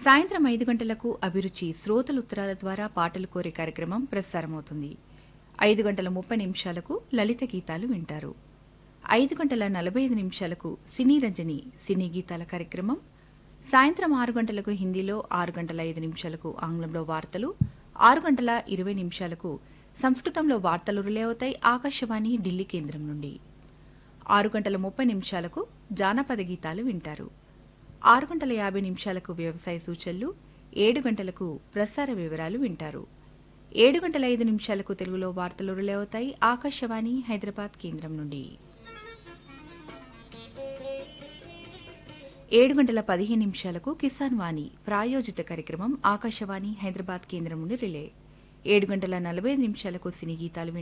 సాయంత్రం ఐదు గంటలకు అభిరుచి శ్రోతల ఉత్తరాల ద్వారా పాటలు కోరే కార్యక్రమం ప్రసారమవుతుంది ఐదు గంటల ముప్పై నిమిషాలకు లలిత గీతాలు వింటారు ఐదు గంటల నలభై ఐదు నిమిషాలకు సినీ రంజని సినీ గీతాల కార్యక్రమం సాయంత్రం ఆరు గంటలకు హిందీలో ఆరు గంటల ఐదు నిమిషాలకు ఆంగ్లంలో వార్తలు ఆరు గంటల ఇరవై నిమిషాలకు సంస్కృతంలో వార్తలు రిలే అవుతాయి ఆకాశవాణి ఢిల్లీ కేంద్రం నుండి ఆరు గంటల ముప్పై నిమిషాలకు జానపద గీతాలు వింటారు ఆరు గంటల యాభై నిమిషాలకు వ్యవసాయ సూచనలు ఏడు గంటలకు ప్రసార వివరాలు వింటారు ఏడు గంటల ఐదు నిమిషాలకు తెలుగులో వార్తలు రిలే అవుతాయి ఆకాశవాణి హైదరాబాద్ కేంద్రం నుండి ఏడు గంటల పదిహేను నిమిషాలకు కిసాన్ వాణి ప్రాయోజిత కార్యక్రమం ఆకాశవాణి హైదరాబాద్ కేంద్రం నుండి రిలే ఏడు గంటల నలభై ఐదు నిమిషాలకు సినీ గీతాలు వింటారు